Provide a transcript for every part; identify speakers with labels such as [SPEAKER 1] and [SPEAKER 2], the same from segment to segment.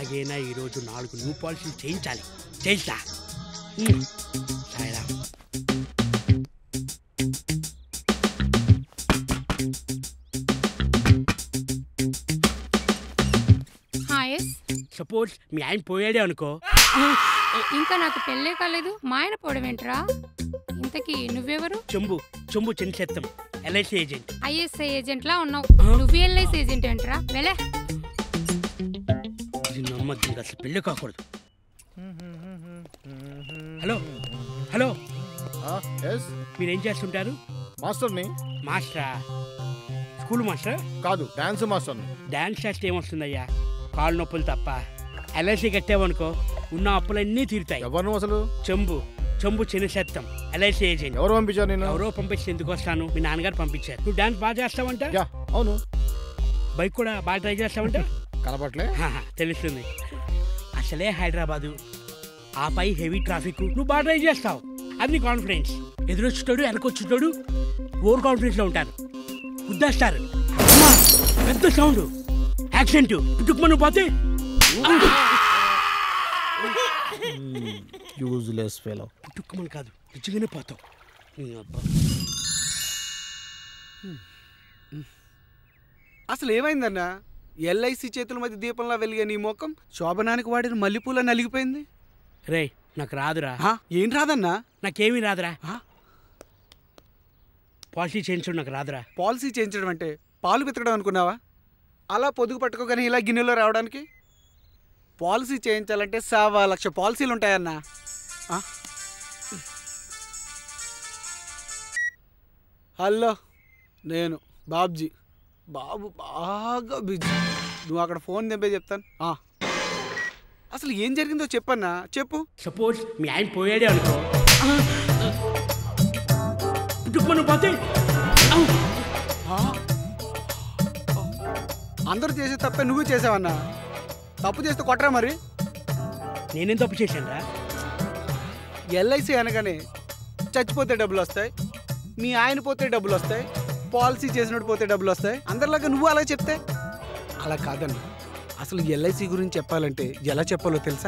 [SPEAKER 1] ఎలాగైనా ఈరోజు నాలుగు న్యూ పాలసీలు చేయించాలి చేయిస్తా ఉమ్. సాయిరామ్
[SPEAKER 2] హాయస్
[SPEAKER 1] సపోజ్ మీ ఆయన పోయాడే అనుకో
[SPEAKER 2] ఇంకా నాకు పెళ్ళే కాలేదు మా ఆయన పోవడమేంట్రా ఇంతకీ నువ్వెవరు
[SPEAKER 1] చెంబు చెంబు చెంచెత్తం ఎల్ఐసి ఏజెంట్
[SPEAKER 2] ఐఎస్ఐ ఏజెంట్ లా ఉన్నావు నువ్వు ఎల్ఐసి ఏజెంట్ ఏంట్రా వెళ్ళే
[SPEAKER 1] ఇది నమ్మద్దు అసలు పెళ్ళి కాకూడదు హలో హలో
[SPEAKER 3] ఎస్
[SPEAKER 1] మీరేం చేస్తుంటారు
[SPEAKER 3] మాస్టర్ని
[SPEAKER 1] మాస్టరా స్కూల్ మాస్టర్
[SPEAKER 3] కాదు డాన్స్ మాస్టర్ని
[SPEAKER 1] డాన్స్ చేస్తే ఏమొస్తుందయ్యా కాళ్ళు నొప్పులు తప్ప ఎల్ఐసి కట్టావనుకో ఉన్న అప్పులన్నీ తీరుతాయి
[SPEAKER 3] ఎవరు నువ్వు అసలు
[SPEAKER 1] చెంబు చెంబు చిన్నసెత్తం ఎల్ఐసి ఏజెంట్
[SPEAKER 3] ఎవరు పంపించారు నేను
[SPEAKER 1] ఎవరో పంపిస్తే ఎందుకు వస్తాను మీ నాన్నగారు పంపించారు నువ్వు డాన్స్ బాగా చేస్తావంట
[SPEAKER 3] యా అవును
[SPEAKER 1] బైక్ కూడా బాగా ట్రై చేస్తావంట
[SPEAKER 3] కనపట్లే
[SPEAKER 1] హాహా, తెలుస్తుంది అసలే హైదరాబాదు ఆ పై హెవీ ట్రాఫిక్ నువ్వు బాగా డ్రైవ్ చేస్తావు అది నీ కాన్ఫిడెన్స్ ఎదురొచ్చుతాడు వెనకొచ్చుతాడు ఓవర్ కాన్ఫిడెన్స్ లో ఉంటారు గుద్దేస్తారు అమ్మా, పెద్ద సౌండ్ యాక్సిడెంట్ పుట్టుకుమని పోతే
[SPEAKER 3] యూజ్లెస్ ఫెలో
[SPEAKER 1] పుట్టుకుమని కాదు నిజంగానే పోతావు నీ అబ్బా.
[SPEAKER 4] అసలు ఏమైందన్నా ఎల్ఐసి చేతుల మధ్య దీపంలా వెలిగే నీ ముఖం శోభనానికి వాడిన మల్లెపూల నలిగిపోయింది
[SPEAKER 1] రేయ్ నాకు రాదురా
[SPEAKER 4] హా, ఏం రాదన్నా
[SPEAKER 1] నాకేమీ రాదురా
[SPEAKER 4] హా?
[SPEAKER 1] పాలసీ చేయించడం నాకు రాదురా
[SPEAKER 4] పాలసీ చేయించడం అంటే పాలు పితకడం అనుకున్నావా అలా పొదుగు పట్టుకోగానే ఇలా గిన్నెలో రావడానికి పాలసీ చేయించాలంటే సవా లక్ష పాలసీలు ఉంటాయన్నా ఆ? హలో నేను బాబ్జీ బాబు బాగా బిజీ నువ్వు అక్కడ ఫోన్ తెంపే చెప్తాను ఆ. అసలు ఏం జరిగిందో చెప్పన్నా చెప్పు
[SPEAKER 1] సపోజ్ మీ ఆయన పోయాడే అనుకో పుట్టుకుమని పోతే
[SPEAKER 4] ఆ? అందరూ చేసే తప్పే నువ్వు చేసావన్నా తప్పు చేస్తే కొట్టరా మరి
[SPEAKER 1] నేనేం తప్పు చేశాను రా
[SPEAKER 4] ఎల్ఐసి అనగానే చచ్చిపోతే డబ్బులు వస్తాయి మీ ఆయన పోతే డబ్బులు వస్తాయి పాలసీ చేసినట్టు పోతే డబ్బులు వస్తాయి అందరిలాగా నువ్వు అలా చెప్తే అలా కాదన్న అసలు ఎల్ఐసి గురించి చెప్పాలంటే ఎలా చెప్పాలో తెలుసా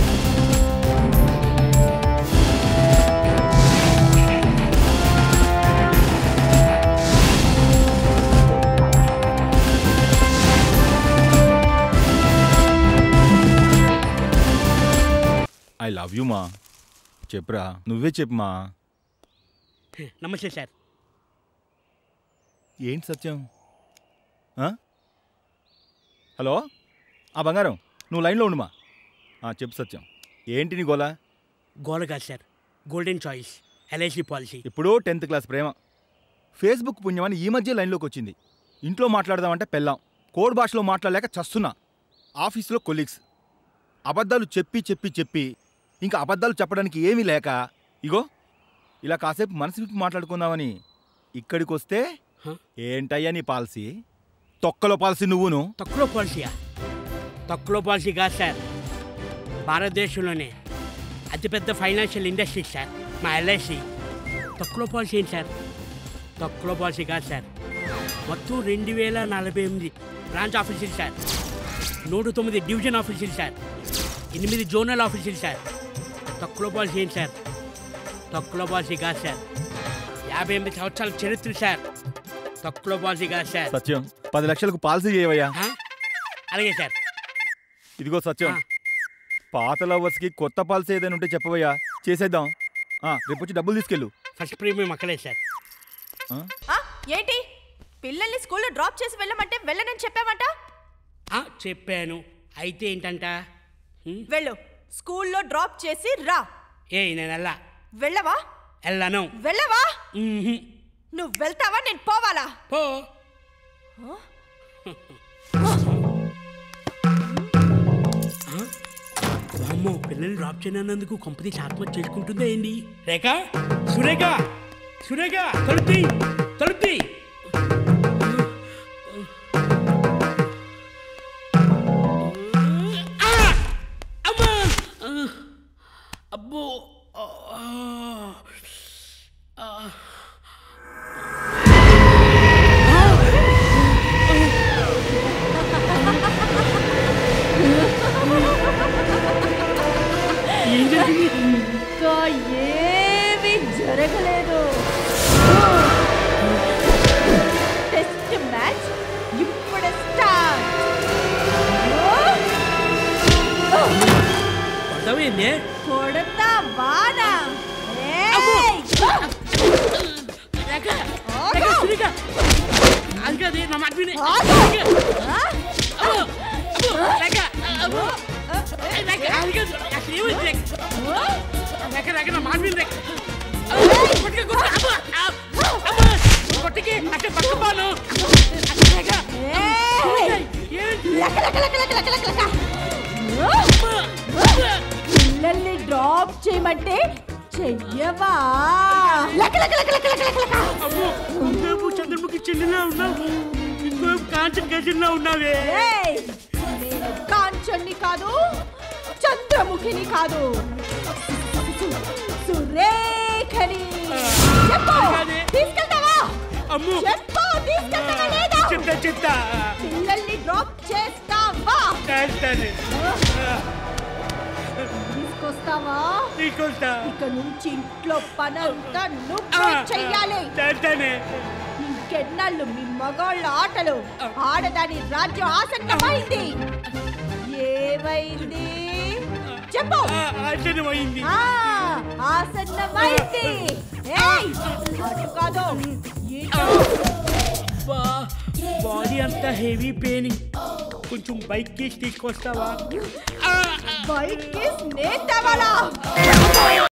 [SPEAKER 5] ఐ లవ్ యూ మా చెప్పురా నువ్వే చెప్పుమా
[SPEAKER 1] నమస్తే సార్
[SPEAKER 5] ఏంటి సత్యం ఆ? హలో ఆ బంగారం నువ్వు లైన్లో ఉండుమా ఆ, చెప్పు సత్యం ఏంటి నీ గోలా
[SPEAKER 1] గోల కాదు sir golden choice LIC policy
[SPEAKER 5] ఇప్పుడు టెన్త్ క్లాస్ ప్రేమ ఫేస్బుక్ పుణ్యమని ఈ మధ్య లైన్లోకి వచ్చింది ఇంట్లో మాట్లాడదామంటే పెళ్ళాం కోడ్ భాషలో మాట్లాడలేక చస్తున్నా ఆఫీసులో కొలీగ్స్ అబద్ధాలు చెప్పి చెప్పి చెప్పి ఇంకా అబద్ధాలు చెప్పడానికి ఏమీ లేక ఇగో ఇలా కాసేపు మనసు విప్పి మాట్లాడుకుందామని ఇక్కడికి వస్తే
[SPEAKER 1] హ?
[SPEAKER 5] ఏంటయ్యా నీ పాలసీ తొక్కలో పాలసీ నువ్వును
[SPEAKER 1] తక్కువ పాలసీయా తక్కువ పాలసీ కాదు సార్ భారతదేశంలోనే అతిపెద్ద ఫైనాన్షియల్ ఇండస్ట్రీ సార్ మా ఎల్ఐసి తక్కువ పాలసీ ఏంటి సార్ తక్కువ పాలసీ కాదు సార్ మొత్తం రెండు వేల నలభై ఎనిమిది బ్రాంచ్ ఆఫీసులు సార్ నూట తొమ్మిది డివిజన్ ఆఫీసులు సార్ ఎనిమిది జోనల్ ఆఫీసులు సార్ తక్కువ పాలసీ ఏంటి సార్ తక్కువ పాలసీ కాదు సార్ యాభై ఎనిమిది సంవత్సరాల చరిత్ర సార్ తక్కువ పాలసీ కాదు సార్
[SPEAKER 5] సత్యం పది లక్షలకు పాలసీ చేయవయ్యా
[SPEAKER 1] ఆ? అలాగే సార్
[SPEAKER 5] ఇదిగో సత్యం
[SPEAKER 1] ఆ.
[SPEAKER 5] పాత లవర్స్కి కొత్త పాలసీ ఏదైనా ఉంటే చెప్పవయ్యా చేసేద్దాం ఆ, రేపు వచ్చి డబ్బులు తీసుకెళ్ళు
[SPEAKER 1] ఫస్ట్ ప్రీమియం అక్కడే సార్
[SPEAKER 5] ఆ?
[SPEAKER 6] ఆ, ఏంటి పిల్లల్ని స్కూల్లో డ్రాప్ చేసి వెళ్ళమంటే వెళ్ళనని చెప్పామంట
[SPEAKER 1] ఆ, చెప్పాను అయితే ఏంటంట హ్మ్?
[SPEAKER 6] వెళ్ళు స్కూల్లో డ్రాప్ చేసి రా
[SPEAKER 1] ఏ నేను వెళ్ళా
[SPEAKER 6] వెళ్ళవా
[SPEAKER 1] వెళ్ళను
[SPEAKER 6] వెళ్ళవా
[SPEAKER 1] మ్మ్హ్.
[SPEAKER 6] నువ్వు వెళ్తావా నేను పోవాలా
[SPEAKER 1] పో ఆ? వామ్మో పిల్లల్ని డ్రాప్ చేయనందుకు కంపెనీ ఆత్మహత్య చేసుకుంటుందా ఏంటి రేఖ సురేఖ సురేఖ తలుపి తలుపి అమ్మా అబ్బో ఆ. ఆ.
[SPEAKER 6] ఇంకా ఏమీ జరగలేదు టెస్ట్ మ్యాచ్ ఇప్పుడు స్టార్ట్
[SPEAKER 1] కొడతావేంది
[SPEAKER 6] కొడతా బాణా ఏయ్!
[SPEAKER 1] రేఖ
[SPEAKER 6] ఆగు!
[SPEAKER 1] రేఖ సునీత అది కాదు నా మాట విని
[SPEAKER 6] ఆగు! ఆ?
[SPEAKER 1] అమ్మో! అమ్మో! రేఖ అమ్మో! రేఖ అది కాదు అసలు ఏమైంది రేఖ రేఖ రేఖ నా మాట విని రేఖ కొట్టుకే కొట్టుకే అమ్మో! అమ్మో! కొట్టుకే అక్కడ పట్టుకోను రేఖ
[SPEAKER 6] ఏయ్!
[SPEAKER 1] ఏంటి
[SPEAKER 6] లక, లక, లక, లక, లక, లక, లక.
[SPEAKER 1] అమ్మో! అమ్మో!
[SPEAKER 6] పిల్లల్ని డ్రాప్ చేయమంటే చెయ్యవా లక, లక, లక, లక, లక, లక, లక.
[SPEAKER 1] అమ్మో ఇంకోపు చంద్రముఖి చెల్లిలా ఉన్నావు ఇంకోపు కాంచన్ గజల్లా ఉన్నావే
[SPEAKER 6] ఏయ్! నేను కాంచన్ని కాదు చంద్రముఖిని కాదు సురేఖని చెప్పు
[SPEAKER 1] కాదే.
[SPEAKER 6] తీసుకెళ్తావా
[SPEAKER 1] అమ్మో
[SPEAKER 6] చెప్పు తీసుకెళ్తావా లేదా
[SPEAKER 1] చెప్తా చెప్తా
[SPEAKER 6] పిల్లల్ని డ్రాప్ చేస్తావా
[SPEAKER 1] చేస్తాను
[SPEAKER 6] తీసుకొస్తావా
[SPEAKER 1] నీకొస్తా
[SPEAKER 6] ఇక నుంచి ఇంట్లో పనంతా నువ్వే చెయ్యాలి
[SPEAKER 1] చేస్తానే
[SPEAKER 6] ఇంకెన్నాళ్ళు మీ మగాళ్ళ ఆటలు ఆడదాని రాజ్యం ఆసన్నమైంది ఏమైంది చెప్పు
[SPEAKER 1] ఆశ్చర్యమైంది
[SPEAKER 6] ఆ, ఆసన్నమైంది ఏయ్, అటు కాదు ఇటు.
[SPEAKER 1] బాడీ అంతా హెవీ పెయిన్ కొంచెం బైక్ కేసి తీసుకొస్తావా
[SPEAKER 6] బైక్ కి స్నేక్ తేవాలా